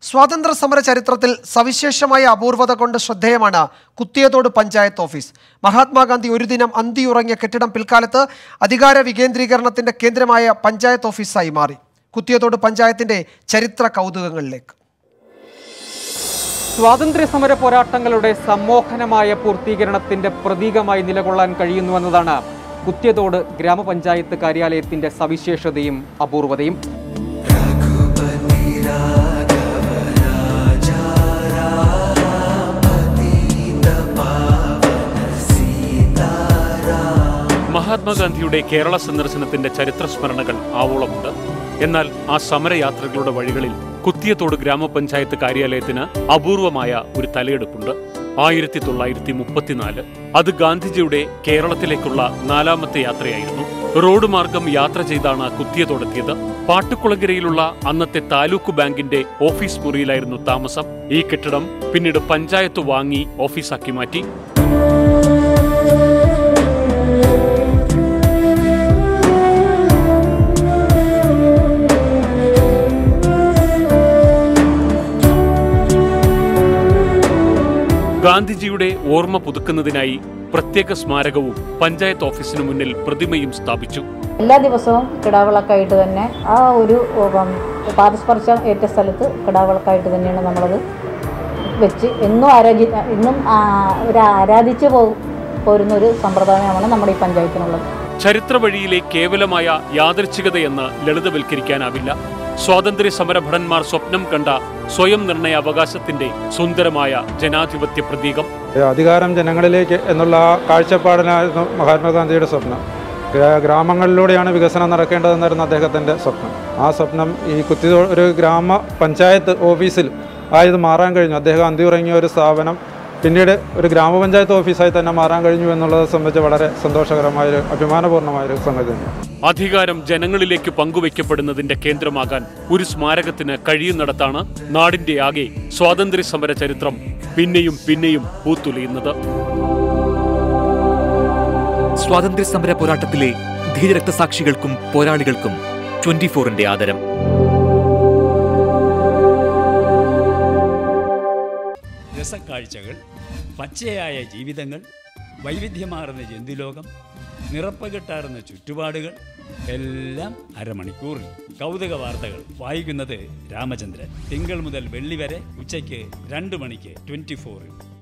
സ്വാതന്ത്ര്യ സമര ചരിത്രത്തിൽ സവിശേഷമായ അപൂർവത കൊണ്ട് ശ്രദ്ധേയമാണ് കുത്തിയതോട് പഞ്ചായത്ത് ഓഫീസ് മഹാത്മാഗാന്ധി ഒരു ദിനം അന്തിയുറങ്ങിയ കെട്ടിടം പിൽക്കാലത്ത് അധികാര വികേന്ദ്രീകരണത്തിന്റെ കേന്ദ്രമായ പഞ്ചായത്ത് ഓഫീസായി മാറി കുത്തിയതോട് പഞ്ചായത്തിന്റെ ചരിത്ര കൗതുകങ്ങളിലേക്ക് സ്വാതന്ത്ര്യ സമര പോരാട്ടങ്ങളുടെ സമ്മോഹനമായ പൂർത്തീകരണത്തിന്റെ പ്രതീകമായി നിലകൊള്ളാൻ കഴിയുന്നുവെന്നതാണ് കുത്യതോട് ഗ്രാമപഞ്ചായത്ത് കാര്യാലയത്തിന്റെ സവിശേഷതയും അപൂർവതയും മഹാത്മാഗാന്ധിയുടെ കേരള സന്ദർശനത്തിന്റെ ചരിത്ര സ്മരണകൾ ആവോളമുണ്ട് എന്നാൽ ആ സമരയാത്രകളുടെ വഴികളിൽ കുത്തിയത്തോട് ഗ്രാമപഞ്ചായത്ത് കാര്യാലയത്തിന് അപൂർവമായ ഒരു തലയെടുപ്പുണ്ട് ആയിരത്തി തൊള്ളായിരത്തി മുപ്പത്തിനാല് അത് ഗാന്ധിജിയുടെ കേരളത്തിലേക്കുള്ള നാലാമത്തെ യാത്രയായിരുന്നു റോഡ് മാർഗം യാത്ര ചെയ്താണ് കുത്തിയതോടെത്തിയത് പാട്ടുകുളങ്ങരയിലുള്ള അന്നത്തെ താലൂക്ക് ബാങ്കിന്റെ ഓഫീസ് മുറിയിലായിരുന്നു താമസം ഈ കെട്ടിടം പിന്നീട് പഞ്ചായത്ത് വാങ്ങി ഓഫീസാക്കി മാറ്റി ഗാന്ധിജിയുടെ ഓർമ്മ പുതുക്കുന്നതിനായി പ്രത്യേക സ്മാരകവും പഞ്ചായത്ത് ഓഫീസിനു മുന്നിൽ പ്രതിമയും സ്ഥാപിച്ചു എല്ലാ ദിവസവും കിടാവിളക്കായിട്ട് തന്നെ ആ ഒരു ഉം, പാദസ്പർശം ഏറ്റ സ്ഥലത്ത് കിടാവിളക്കായിട്ട് തന്നെയാണ് നമ്മളത് വെച്ച് എന്നും ആരാധി എന്നും ആ, ഒരു ആരാധിച്ച് പോ പോരുന്ന ഒരു സമ്പ്രദായമാണ് നമ്മുടെ ഈ പഞ്ചായത്തിനുള്ളത് ചരിത്ര വഴിയിലെ കേവലമായ യാദൃച്ഛികതയെന്ന് ലളിതവൽക്കരിക്കാനാവില്ല സ്വാതന്ത്ര്യ സമരഭടന്മാർ സ്വപ്നം കണ്ട സ്വയം നിർണയ അവകാശത്തിന്റെ സുന്ദരമായ ജനാധിപത്യ പ്രതീകം അധികാരം ജനങ്ങളിലേക്ക് എന്നുള്ള ആ കാഴ്ചപ്പാടിനായിരുന്നു മഹാത്മാഗാന്ധിയുടെ സ്വപ്നം ഗ്രാ- ഗ്രാമങ്ങളിലൂടെയാണ് വികസനം നടക്കേണ്ടതെന്നായിരുന്നു അദ്ദേഹത്തിൻ്റെ സ്വപ്നം ആ സ്വപ്നം ഈ കുത്തി ഒരു ഗ്രാമ പഞ്ചായത്ത് ഓഫീസിൽ ആയത് മാറാൻ കഴിഞ്ഞു അദ്ദേഹം അന്തിയുറങ്ങിയ ഒരു സ്ഥാപനം പിന്നീട് ഒരു ഗ്രാമപഞ്ചായത്ത് ഓഫീസായി തന്നെ മാറാൻ കഴിഞ്ഞു എന്നുള്ളത് സംബന്ധിച്ച് വളരെ സന്തോഷകരമായൊരു അഭിമാനപൂർണ്ണമായൊരു സംഗതി തന്നെയാണ് അധികാരം ജനങ്ങളിലേക്ക് പങ്കുവയ്ക്കപ്പെടുന്നതിന്റെ കേന്ദ്രമാകാൻ ഒരു സ്മാരകത്തിന് കഴിയുന്നിടത്താണ് നാടിന്റെ ആകെ സ്വാതന്ത്ര്യ സമര ചരിത്രം പിന്നെയും പിന്നെയും പൂത്തുലയുന്നത് സ്വാതന്ത്ര്യ സമര പോരാട്ടത്തിലെ ധീരരക്തസാക്ഷികൾക്കും പോരാളികൾക്കും ട്വന്റി ഫോറിന്റെ ആദരം രസക്കാഴ്ചകൾ പച്ചയായ ജീവിതങ്ങൾ വൈവിധ്യമാർന്ന ജന്തുലോകം നിറപ്പകിട്ടാർന്ന ചുറ്റുപാടുകൾ എല്ലാം അരമണിക്കൂറിൽ കൗതുക വാർത്തകൾ വായിക്കുന്നത് രാമചന്ദ്രൻ തിങ്കൾ മുതൽ വെള്ളി വരെ ഉച്ചയ്ക്ക് രണ്ട് മണിക്ക് ട്വൻറ്റി ഫോറിൽ